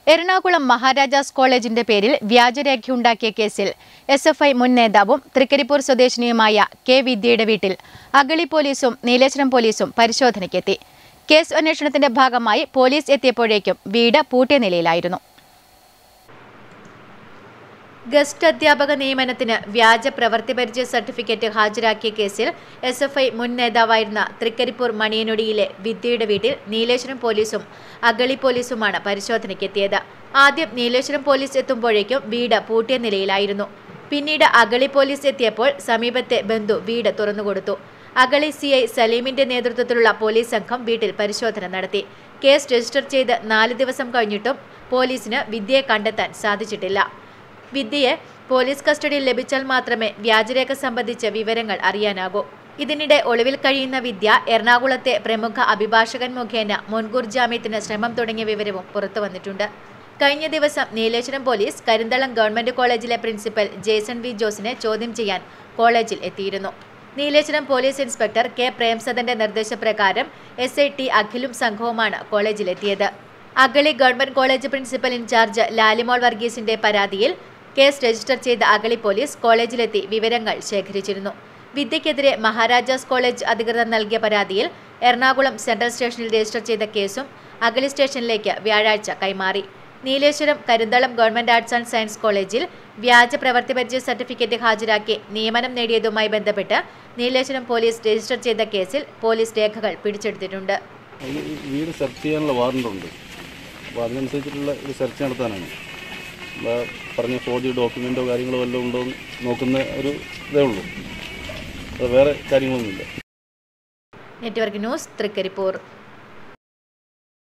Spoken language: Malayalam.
എറണാകുളം മഹാരാജാസ് കോളേജിന്റെ പേരിൽ വ്യാജരേഖയുണ്ടാക്കിയ കേസിൽ എസ് എഫ് ഐ മുൻ നേതാവും തൃക്കരിപ്പൂർ സ്വദേശിനിയുമായ കെ വിദ്യയുടെ വീട്ടിൽ അഗളി പോലീസും നീലേശ്വരം പോലീസും പരിശോധനയ്ക്കെത്തി കേസ് അന്വേഷണത്തിന്റെ ഭാഗമായി പോലീസ് എത്തിയപ്പോഴേക്കും വീട് പൂട്ടിയ നിലയിലായിരുന്നു ഗസ്റ്റ് അധ്യാപക നിയമനത്തിന് വ്യാജ പ്രവൃത്തി പരിചയ സർട്ടിഫിക്കറ്റ് ഹാജരാക്കിയ കേസിൽ എസ് എഫ് ഐ മുൻ നേതാവായിരുന്ന തൃക്കരിപ്പൂർ മണിയനൊടിയിലെ വിദ്യയുടെ വീട്ടിൽ നീലേശ്വരം പോലീസും അഗളി പോലീസുമാണ് പരിശോധനയ്ക്കെത്തിയത് ആദ്യം നീലേശ്വരം പോലീസ് എത്തുമ്പോഴേക്കും വീട് പൂട്ടിയ നിലയിലായിരുന്നു പിന്നീട് അഗളി പോലീസ് എത്തിയപ്പോൾ സമീപത്തെ ബന്ധു വീട് തുറന്നുകൊടുത്തു അഗളി സി ഐ സലീമിന്റെ നേതൃത്വത്തിലുള്ള പോലീസ് സംഘം വീട്ടിൽ പരിശോധന നടത്തി കേസ് രജിസ്റ്റർ ചെയ്ത് നാല് ദിവസം കഴിഞ്ഞിട്ടും പോലീസിന് വിദ്യയെ കണ്ടെത്താൻ സാധിച്ചിട്ടില്ല വിദ്യയെ പോലീസ് കസ്റ്റഡിയിൽ ലഭിച്ചാൽ മാത്രമേ വ്യാജരേഖ സംബന്ധിച്ച വിവരങ്ങൾ അറിയാനാകൂ ഇതിനിടെ ഒളിവിൽ കഴിയുന്ന വിദ്യ എറണാകുളത്തെ പ്രമുഖ അഭിഭാഷകൻ മുഖേന മുൻകൂർ ജാമ്യത്തിന് ശ്രമം തുടങ്ങിയ വിവരവും പുറത്തു വന്നിട്ടുണ്ട് കഴിഞ്ഞ ദിവസം നീലേശ്വരം പോലീസ് കരിന്തളം ഗവൺമെന്റ് കോളേജിലെ പ്രിൻസിപ്പൽ ജേസൺ വി ജോസിനെ ചോദ്യം ചെയ്യാൻ കോളേജിൽ എത്തിയിരുന്നു നീലേശ്വരം പോലീസ് ഇൻസ്പെക്ടർ കെ പ്രേംസദന്റെ നിർദ്ദേശപ്രകാരം എസ് ഐ ടി അഖിലും സംഘവുമാണ് കോളേജിലെത്തിയത് Agali government college principal in charge Lalimol വർഗീസിന്റെ പരാതിയിൽ കേസ് രജിസ്റ്റർ ചെയ്ത അഗളി പോലീസ് കോളേജിലെത്തി വിവരങ്ങൾ ശേഖരിച്ചിരുന്നു വിദ്യയ്ക്കെതിരെ മഹാരാജാസ് കോളേജ് അധികൃതർ നൽകിയ പരാതിയിൽ എറണാകുളം സെൻട്രൽ സ്റ്റേഷനിൽ രജിസ്റ്റർ ചെയ്ത കേസും അഗളി സ്റ്റേഷനിലേക്ക് വ്യാഴാഴ്ച കൈമാറി Nileshwaram Karinthalam government arts and science കോളേജിൽ വ്യാജ പ്രവൃത്തി പരിചയ സർട്ടിഫിക്കറ്റ് ഹാജരാക്കി നിയമനം നേടിയതുമായി ബന്ധപ്പെട്ട് നീലേശ്വരം പോലീസ് രജിസ്റ്റർ ചെയ്ത കേസിൽ പോലീസ് രേഖകൾ പിടിച്ചെടുത്തിട്ടുണ്ട് അതിന് ഈ വീട് സെർച്ച് ചെയ്യാനുള്ള വാറണ്ടുണ്ട് അപ്പോൾ അതിനനുസരിച്ചിട്ടുള്ള ഒരു സെർച്ച് നടത്താനാണ് അപ്പോൾ പറഞ്ഞ ഫോർജ് ഡോക്യുമെൻറ്റോ കാര്യങ്ങളോ വല്ലതും ഉണ്ടോ എന്ന് നോക്കുന്ന ഒരു ഇതേ ഉള്ളൂ അത് വേറെ കാര്യങ്ങളൊന്നുമില്ല നെറ്റ്വർക്ക് ന്യൂസ് തൃക്കരിപ്പൂർ